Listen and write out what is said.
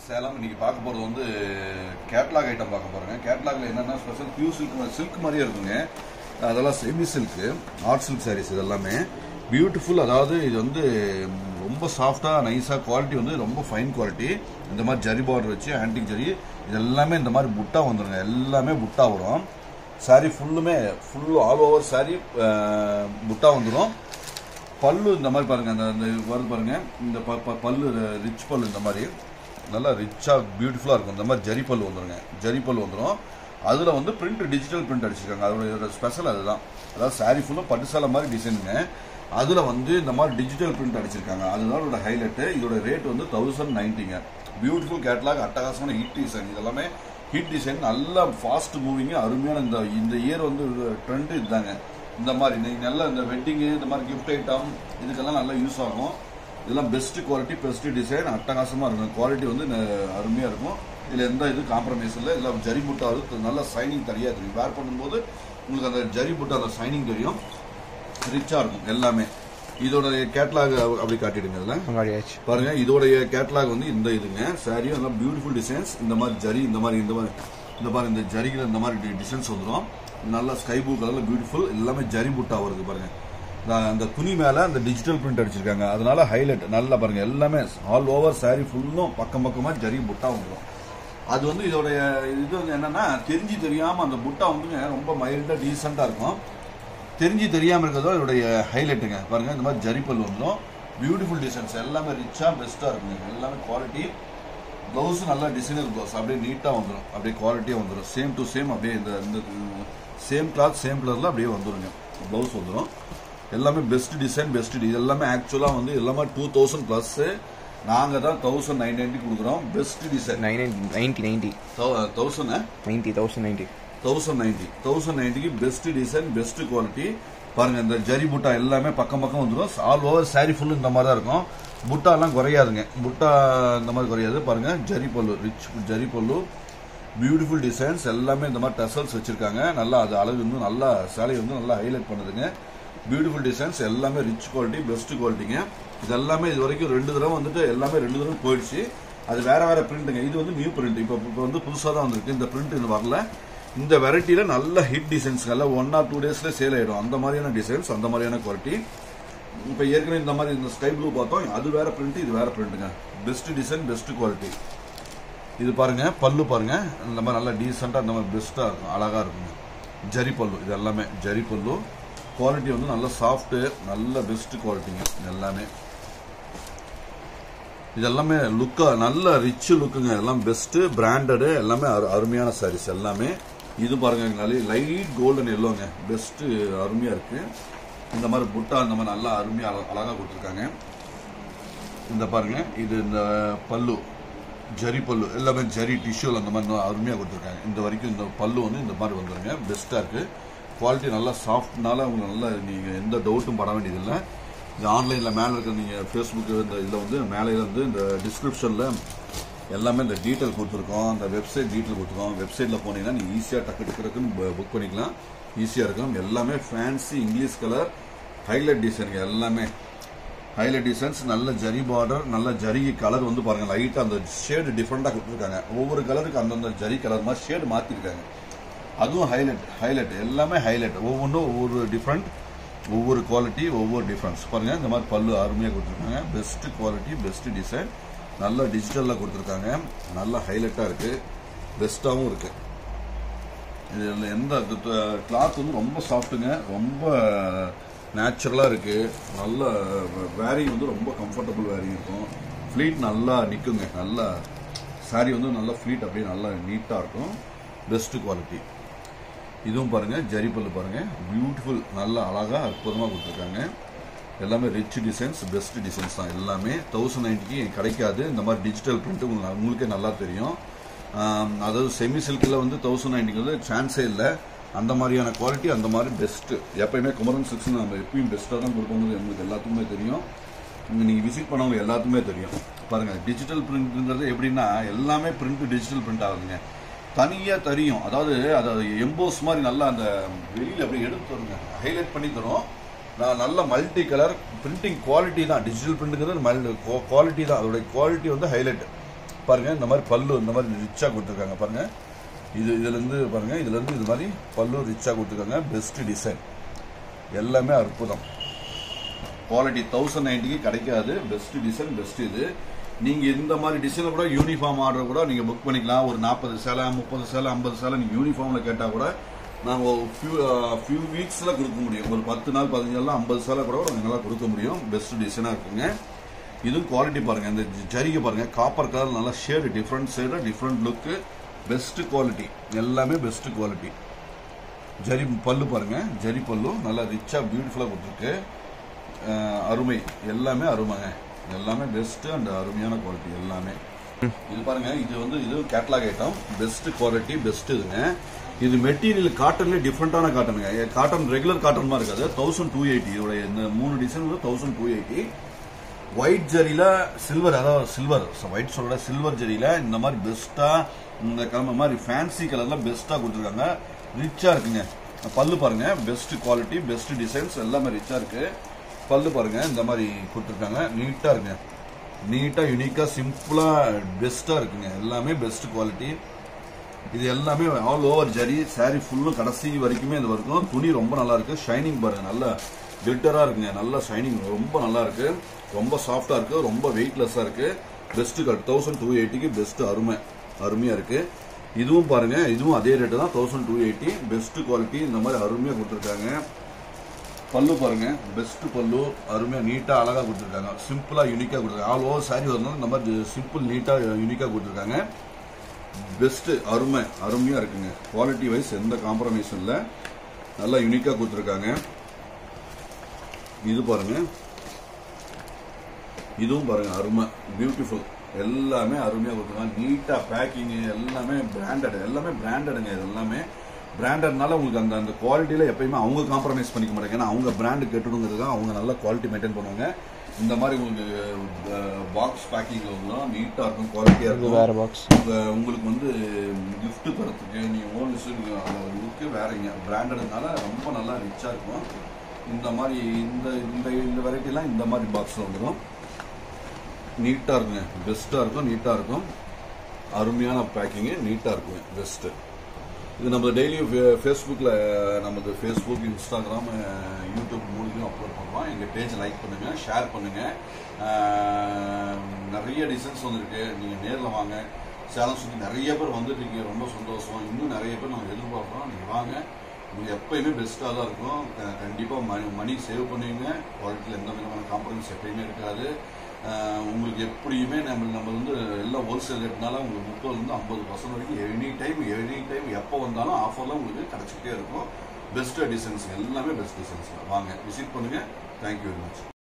சேலம் இன்னைக்கு பார்க்க போகிறது வந்து கேட்லாக் ஐட்டம் பார்க்க போகிறோங்க கேட்லாக்ல என்னென்ன ஸ்பெஷல் பியூ சில்க் சில்க் மாதிரியே இருக்குங்க அதெல்லாம் semi silk art silk sarees இது எல்லாமே பியூட்டிஃபுல் அதாவது இது வந்து ரொம்ப சாஃப்டாக நைஸாக குவாலிட்டி வந்து ரொம்ப ஃபைன் குவாலிட்டி இந்த மாதிரி ஜரி பார்டர் வச்சு ஆன்டிக் ஜரி இது எல்லாமே இந்த மாதிரி புட்டா வந்துருங்க எல்லாமே புட்டா வரும் சாரி ஃபுல்லுமே ஃபுல் ஆல் ஓவர் சாரி புட்டா வந்துடும் பல்லு இந்த மாதிரி பாருங்க அந்த அந்த வருது பாருங்க இந்த ப- ப- பல்லு ரிச் பல்லு இந்த மாதிரி நல்லா ரிச்சா பியூட்டிஃபுல்லா இருக்கும் இந்த மாதிரி ஜரி பல்லு வந்துருங்க ஜரி பல்லு வந்துடும் அதுல வந்து பிரிண்ட் டிஜிட்டல் பிரிண்ட் அடிச்சிருக்காங்க அதோட ஸ்பெஷல் அதுதான் அதாவது சாரி ஃபுல்லும் பட்டு சேலை மாதிரி டிசைனுங்க அதுல வந்து இந்த மாதிரி டிஜிட்டல் பிரிண்ட் அடிச்சிருக்காங்க அதுதான் இதோட ஹைலைட் இதோட ரேட் வந்து தௌசண்ட் நைன்ட்டிங்க பியூட்டிஃபுல் கேட்லாக் அட்டகாசமான ஹிட் டிசைன் இதெல்லாமே ஹிட் டிசைன் நல்ல ஃபாஸ்ட் மூவிங் அருமையான இந்த இந்த இயர் வந்து ட்ரெண்ட் இதுதாங்க இந்த மாதிரி நீங்க நல்ல இந்த வெட்டிங்கு இந்த மாதிரி கிஃப்ட் ஐட்டம் இதுக்கெல்லாம் நல்லா யூஸ் ஆகும் இதெல்லாம் பெஸ்ட் குவாலிட்டி பெஸ்ட் டிசைன் அட்டகாசமா இருக்கும் குவாலிட்டி வந்து ந- அருமையா இருக்கும் இதுல எந்த இது காம்ப்ரமைஸ் இல்லை இதுல ஜரி புட்டா வந்து நல்ல சைனிங் தெரியா தெரியும் வேர் பண்ணும்போது உங்களுக்கு அந்த ஜரி புட்டா அந்த சைனிங் தெரியும் ரிச்சா இருக்கும் எல்லாமே இதோட கேட்லாக் அப்படி காட்டிடுங்க இதுல முன்னாடியாச்சு பாருங்க இதோடைய கேட்லாக் வந்து இந்த இதுங்க சாரியும் நல்லா பியூட்டிஃபுல் டிசைன்ஸ் இந்த மாதிரி ஜரி இந்த மாதிரி இந்த மாதிரி இந்த பாருங்க இந்த ஜரிகள் இந்த மாதிரி டிசைன்ஸ் வந்துடும் நல்லா ஸ்கை ப்ளூ கலர்ல பியூட்டிஃபுல் எல்லாமே ஜரி புட்டா வருது பாருங்க நான் அந்த துணி மேல அந்த டிஜிட்டல் பிரிண்ட் அடிச்சிருக்காங்க அதனால ஹைலைட் நல்லா பாருங்க எல்லாமே ஆல் ஓவர் சாரி ஃபுல்லும் பக்கம் பக்கமா ஜரி புட்டா வந்துடும் அது வந்து இதோடைய இது வந்து என்னன்னா தெரிஞ்சு தெரியாம அந்த புட்டா வந்துங்க ரொம்ப மைல்டா டீசெண்டா இருக்கும் தெரிஞ்சு தெரியாம இருக்கிறதோ இதோடைய ஹைலைட்டுங்க பாருங்க இந்த மாதிரி ஜரிப்பல் வந்துடும் பியூட்டிஃபுல் டிசைன்ஸ் எல்லாமே ரிச்சா பெஸ்டா இருக்குங்க எல்லாமே குவாலிட்டி ப்ளவுஸ் நல்லா டிசைனர் ப்ளவுஸ் அப்படியே நீட்டா வந்துடும் அப்படியே குவாலிட்டியா வந்துடும் சேம் டு சேம் அப்படியே இந்த இந்த சேம் கிளாத் சேம் கலர்ல அப்படியே வந்துருங்க ப்ளவுஸ் வந்துடும் எல்லாமே பெஸ்ட் டிசைன் பெஸ்ட் இது எல்லாமே ஆக்சுவலா வந்து எல்லாமே டூ தௌசண்ட் பிளஸ் நாங்க தான் தௌசண்ட் நைன் நைன்டி கொடுக்குறோம் best design nine ninety ninety thousand ninety thousand ninety thousand ninety thousand நைன்டிக்கு பெஸ்ட் டிசைன் பெஸ்ட் குவாலிட்டி பாருங்க இந்த ஜரி புட்டா எல்லாமே பக்கம் பக்கம் வந்துடும் ஆல் ஓவர் சாரி ஃபுல் இந்த மாதிரி தான் இருக்கும் புட்டா எல்லாம் குறையாதுங்க புட்டா இந்த மாதிரி குறையாது பாருங்க ஜரி பல்லு ரிச் ஜரி பல்லு பியூட்டிஃபுல் டிசைன்ஸ் எல்லாமே இந்த மாதிரி டசல்ஸ் வச்சிருக்காங்க நல்லா அது அழகு வந்து நல்லா சேலை வந்து நல்லா ஹைலைட் பண்ணுதுங்க பியூட்டிஃபுல் டிசைன்ஸ் எல்லாமே ரிச் குவாலிட்டி பெஸ்ட் குவாலிட்டிங்க இது எல்லாமே இது வரைக்கும் ரெண்டு தடவை வந்துட்டு எல்லாமே ரெண்டு தடவை போயிடுச்சு அது வேற வேற பிரிண்ட்டுங்க இது வந்து நியூ பிரிண்ட் இப்போ இப்போ வந்து புதுசாக தான் வந்திருக்கு இந்த பிரிண்ட் இது வரல இந்த வெரைட்டியில நல்ல ஹிட் டிசைன்ஸ் எல்லாம் ஒன் ஆர் டூ டேஸ்ல சேல் ஆயிடும் அந்த மாதிரியான டிசைன்ஸ் அந்த மாதிரியான குவாலிட்டி இப்போ ஏற்கனவே இந்த மாதிரி இந்த ஸ்கை ப்ளூ பார்த்தோம் அது வேற பிரிண்ட் இது வேற பிரிண்ட்டுங்க பெஸ்ட் டிசைன் பெஸ்ட் குவாலிட்டி இது பாருங்க பல்லு பாருங்க இந்த மாதிரி நல்லா டீசெண்டா இந்த மாதிரி பெஸ்டா இருக்கும் அழகா இருக்குங்க ஜரி பல்லு இது எல்லாமே ஜரி பல்லு குவாலிட்டி வந்து நல்ல சாஃப்ட் நல்ல பெஸ்ட் குவாலிட்டிங்க இது எல்லாமே இது எல்லாமே லுக்கா நல்ல ரிச் லுக்குங்க எல்லாம் பெஸ்ட் பிராண்டடு எல்லாமே அரு- அருமையான சாரீஸ் எல்லாமே இது பாருங்க நல்ல லைட் கோல்டன் எல்லோங்க பெஸ்ட் அருமையா இருக்கு இந்த மாதிரி புட்டா இந்த மாதிரி நல்லா அருமையா அழ- அழகா கொடுத்துருக்காங்க இந்த பாருங்க இது இந்த பல்லு ஜரி பல்லு எல்லாமே ஜரி டிஷ்யூல அந்த மாதிரி நல்லா அருமையா கொடுத்துருக்காங்க இந்த வரைக்கும் இந்த பல்லு வந்து இந்த மாதிரி வந்துருங்க பெஸ்டா இருக்கு குவாலிட்டி நல்லா சாஃப்ட்னால உங்களுக்கு நல்லா நீங்க எந்த டவுட்டும் பட வேண்டியதில்லை இது ஆன்லைன்ல மேல இருக்க நீங்க ஃபேஸ்புக் இந்த இதுல வந்து மேலே வந்து இந்த டிஸ்கிரிப்ஷன்ல எல்லாமே இந்த டீட்டெயில் கொடுத்துருக்கோம் அந்த வெப்சைட் டீட்டெயில் கொடுத்துருக்கோம் வெப்சைட்ல போனீங்கன்னா நீங்க ஈஸியா டக்கு டக்கு டக்குன்னு புக் பண்ணிக்கலாம் ஈஸியா இருக்கும் எல்லாமே ஃபேன்சி இங்கிலீஷ் கலர் ஹைலைட் டிசைனுங்க எல்லாமே ஹைலைட் டிசைன்ஸ் நல்ல ஜரி பார்டர் நல்ல ஜரி கலர் வந்து பாருங்க லைட்டா அந்த ஷேடு டிஃப்ரெண்டா கொடுத்துருக்காங்க ஒவ்வொரு கலருக்கு அந்தந்த ஜரி கலர் மாதிரி ஷேடு மாத்திருக்காங்க அதுவும் ஹைலைட் ஹைலைட் எல்லாமே ஹைலைட் ஒவ்வொன்றும் ஒவ்வொரு டிஃப்ரெண்ட் ஒவ்வொரு குவாலிட்டி ஒவ்வொரு டிஃப்ரென்ஸ் பாருங்க இந்த மாதிரி பல்லு அருமையாக கொடுத்துருக்காங்க பெஸ்ட் குவாலிட்டி பெஸ்ட் டிசைன் நல்ல டிஜிட்டலில் கொடுத்துருக்காங்க நல்ல ஹைலைட்டாக இருக்கு பெஸ்ட்டாகவும் இருக்கு இது எந்த கிளாத் வந்து ரொம்ப சாஃப்ட்டுங்க ரொம்ப நேச்சுரலாக இருக்கு நல்ல வேரிங் வந்து ரொம்ப கம்ஃபர்டபுள் வேரிங் இருக்கும் ஃப்ளீட் நல்லா நிற்குங்க நல்லா saree வந்து நல்லா ஃப்ளீட் அப்படியே நல்லா நீட்டாக இருக்கும் பெஸ்ட் குவாலிட்டி இதுவும் பாருங்க ஜரி பல்லு பாருங்க பியூட்டிஃபுல் நல்ல அழகா அற்புதமா கொடுத்துருக்காங்க எல்லாமே ரிச் டிசைன்ஸ் பெஸ்ட் டிசைன்ஸ் தான் எல்லாமே தௌசண்ட் நைன்டிக்கு கிடைக்காது இந்த மாதிரி டிஜிட்டல் பிரிண்ட் உங்களுக்கு உங்களுக்கே நல்லா தெரியும் ஆம், அதாவது செமி சில்கில் வந்து தௌசண்ட் நைன்டிக்கு வந்து சான்ஸே இல்லை அந்த மாதிரியான குவாலிட்டி அந்த மாதிரி பெஸ்ட் எப்பயுமே குமரன் சில்க்ஸ் நம்ம எப்பயும் பெஸ்ட்டாக தான் கொடுப்போங்கிறது எங்களுக்கு எல்லாத்துக்குமே தெரியும் இங்க நீங்க விசிட் பண்ணவங்க எல்லாத்துக்குமே தெரியும் பாருங்க டிஜிட்டல் பிரிண்ட்ங்கிறது எப்படின்னா எல்லாமே பிரிண்ட் டிஜிட்டல் பிரிண்ட் ஆகுதுங்க தனியா தெரியும் அதாவது அதாவது எம்போஸ் மாதிரி நல்லா அந்த வெளியில அப்படியே எடுத்து வருங்க ஹைலைட் பண்ணி தரும் நான் நல்ல மல்டி கலர் பிரிண்டிங் குவாலிட்டி தான் டிஜிட்டல் பிரிண்ட்டுங்கிறது குவாலிட்டி தான் அதோட குவாலிட்டி வந்து ஹைலைட் பாருங்க இந்த மாதிரி பல்லு இந்த மாதிரி ரிச்சா கொடுத்துருக்காங்க பாருங்க இது இதுல இருந்து பாருங்க இதுல இருந்து இது மாதிரி பல்லு ரிச்சா கொடுத்துருக்காங்க பெஸ்ட் டிசைன் எல்லாமே அற்புதம் குவாலிட்டி தௌசண்ட் நைன்ட்டிக்கு கிடைக்காது பெஸ்ட் டிசைன் பெஸ்ட் இது நீங்க இந்த மாதிரி டிசைன்ல கூட யூனிஃபார்ம் ஆர்டர் கூட நீங்க புக் பண்ணிக்கலாம் ஒரு நாற்பது சேலை முப்பது சேலை ஐம்பது சேலை நீங்க யூனிஃபார்ம்ல கேட்டா கூட நாங்க ஒரு ஃபியூ ஃபியூ வீக்ஸ்ல கொடுக்க முடியும் ஒரு பத்து நாள் பதினஞ்சு நாள் ஐம்பது சேலை கூட எங்களால் கொடுக்க முடியும் பெஸ்ட் டிசைனா இருக்குங்க இதுவும் குவாலிட்டி பாருங்க இந்த ஜரிகை பாருங்க காப்பர் கலர் நல்லா shade different shade different look best quality எல்லாமே பெஸ்ட் குவாலிட்டி ஜரி பல்லு பாருங்க ஜரி பல்லு நல்லா ரிச்சா பியூட்டிஃபுல்லா கொடுத்துருக்கு அஹ், அருமை எல்லாமே அருமைங்க எல்லாமே பெஸ்ட் அண்ட் அருமையான குவாலிட்டி எல்லாமே இது பாருங்க இது வந்து இது catalogue item best quality best இதுங்க இது மெட்டீரியல் காட்டன்ல டிஃப்ரெண்டான காட்டனுங்க காட்டன் ரெகுலர் காட்டன் மாதிரி இருக்காது தௌசண்ட் டூ எயிட்டி இதோட இந்த மூணு டிசைன் வந்து தௌசண்ட் டூ எயிட்டி ஒயிட் ஜரியில சில்வர் அதாவது சில்வர் ஒயிட் சொல்ற சில்வர் ஜரியில இந்த மாதிரி பெஸ்டா இந்த கிழமை மாதிரி ஃபேன்சி கலர்ல பெஸ்டா கொடுத்துருக்காங்க ரிச்சா இருக்குங்க பல்லு பாருங்க பெஸ்ட் குவாலிட்டி பெஸ்ட் டிசைன்ஸ் எல்லாமே ரிச்சா இருக்கு பல்லு பாருங்க இந்த மாதிரி கொடுத்துருக்காங்க நீட்டா இருக்குங்க நீட்டா யூனிக்கா சிம்பிளா பெஸ்டா இருக்குங்க எல்லாமே பெஸ்ட் குவாலிட்டி இது எல்லாமே ஆல் ஓவர் ஜரி saree ஃபுல்லும் கடைசி வரைக்குமே இது இருக்கும் துணி ரொம்ப நல்லா இருக்கு ஷைனிங் பாருங்க நல்ல கிளிட்டரா இருக்குங்க நல்ல ஷைனிங் ரொம்ப நல்லா இருக்கு ரொம்ப சாஃப்டா இருக்கு ரொம்ப வெயிட்லெஸ்ஸா இருக்கு பெஸ்ட் கட் தௌசண்ட் டூ எயிட்டிக்கு பெஸ்ட் அருமை அருமையா இருக்கு இதுவும் பாருங்க இதுவும் அதே ரேட்டு தான் thousand two eighty best quality இந்த மாதிரி அருமையா கொடுத்துருக்காங்க பல்லு பாருங்க பெஸ்ட் பல்லு அருமையா நீட்டா அழகா கொடுத்துருக்காங்க சிம்பிளா யூனிக்கா கொடுத்துருக்காங்க ஆல் ஓவர் சாரி வரணும் இந்த மாதிரி சிம்பிள் நீட்டா யூனிக்கா கொடுத்துருக்காங்க பெஸ்ட் அருமை அருமையா இருக்குங்க குவாலிட்டி வைஸ் எந்த காம்ப்ரமைஸும் இல்லை நல்லா யூனிக்கா கொடுத்துருக்காங்க இது பாருங்க இதுவும் பாருங்க அருமை பியூட்டிஃபுல் எல்லாமே அருமையா கொடுத்துருக்காங்க நீட்டா பேக்கிங் எல்லாமே பிராண்டட் எல்லாமே பிராண்டடுங்க இது எல்லாமே பிராண்டட்னால உங்களுக்கு அந்த அந்த குவாலிட்டியில எப்பயுமே அவங்க காம்ப்ரமைஸ் பண்ணிக்க மாட்டாங்க ஏன்னா அவங்க பிராண்டு கெட்டுடுங்கிறதுக்காக அவங்க நல்ல குவாலிட்டி மெயின்டைன் பண்ணுவாங்க இந்த மாதிரி உங்களுக்கு பாக்ஸ் பேக்கிங்ல உள்ள நீட்டா இருக்கும் குவாலிட்டியா இது இருக்கும் வேற பாக்ஸ் உங்க உங்களுக்கு வந்து gift தரத்துக்கு நீங்க ஓன் இருக்கு வேறங்க பிராண்டட்னால ரொம்ப நல்லா ரிச்சா இருக்கும் இந்த மாதிரி இந்த இந்த இந்த வெரைட்டிலாம் இந்த மாதிரி பாக்ஸ்ல வந்துடும் நீட்டா இருக்குங்க பெஸ்டா இருக்கும் நீட்டா இருக்கும் அருமையான பேக்கிங்கு நீட்டா இருக்கும் பெஸ்ட் இது நம்ம டெய்லி ஃபேஸ்புக்கில் நமது ஃபேஸ்புக் இன்ஸ்டாகிராம் அஹ், யூடியூப் மூலியம் அப்லோட் பண்ணுறோம் எங்கள் பேஜ் லைக் பண்ணுங்கள் ஷேர் பண்ணுங்கள் நிறைய டிசைன்ஸ் வந்திருக்கு நீங்கள் நேரில் வாங்க சேலம் சுற்றி நிறைய பேர் வந்துட்டு ரொம்ப சந்தோஷம் இன்னும் நிறைய பேர் நாங்கள் எதிர்பார்க்குறோம் நீங்கள் வாங்க உங்களுக்கு எப்பயுமே பெஸ்ட்டாக தான் இருக்கும் கண்டிப்பாக மணி மணி சேவ் பண்ணுவீங்க குவாலிட்டியில் எந்த விதமான காம்ப்ரமைஸ் எப்பயுமே இருக்காது அஹ், உங்களுக்கு எப்படியுமே நம்ம நம்ம வந்து எல்லாம் ஹோல்சேல் ரேட்னால உங்களுக்கு முப்பதுலேருந்து ஐம்பது பர்சன்ட் வரைக்கும் எனி டைம் எனி டைம் எப்போ வந்தாலும் ஆஃபர்லாம் உங்களுக்கு கிடச்சிக்கிட்டே இருக்கும் பெஸ்ட் டிசைன்ஸ் எல்லாமே பெஸ்ட் டிசைன்ஸ் வாங்க விசிட் பண்ணுங்கள் தேங்க்யூ வெரி மச்